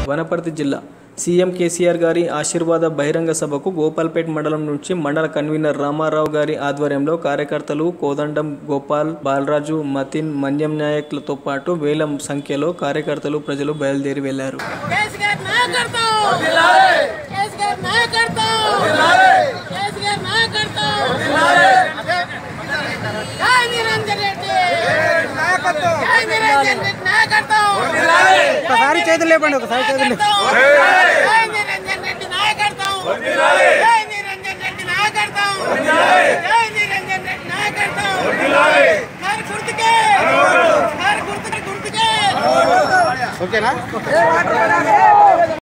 వనపర్తి జిల్లా సీఎం కేసీఆర్ గారి ఆశీర్వాద బహిరంగ సభకు గోపాల్పేట్ మండలం నుంచి మండల కన్వీనర్ రామారావు గారి ఆధ్వర్యంలో కార్యకర్తలు కోదండం గోపాల్ బాలరాజు మతిన్ మన్యం నాయక్లతో పాటు వేల సంఖ్యలో కార్యకర్తలు ప్రజలు బయలుదేరి వెళ్లారు కేసీఆర్ నాయకత్వం కేసీఆర్ నాయకత్వం కేసీఆర్ నాయకత్వం జై నిరంజన్ రెడ్డి జై నిరంజన్ రెడ్డి నాయకత్వం ఒకసారి చేతులు లేపండి ఒకసారి చేతులు లేపండి. జై నిరంజన్ రెడ్డి నాయకత్వం జై నిరంజన్ రెడ్డి నాయకత్వం జై నిరంజన్ రెడ్డి నాయకత్వం గారి గుర్తుకే గారి గుర్తుకే గుర్తుకే ఓకేనా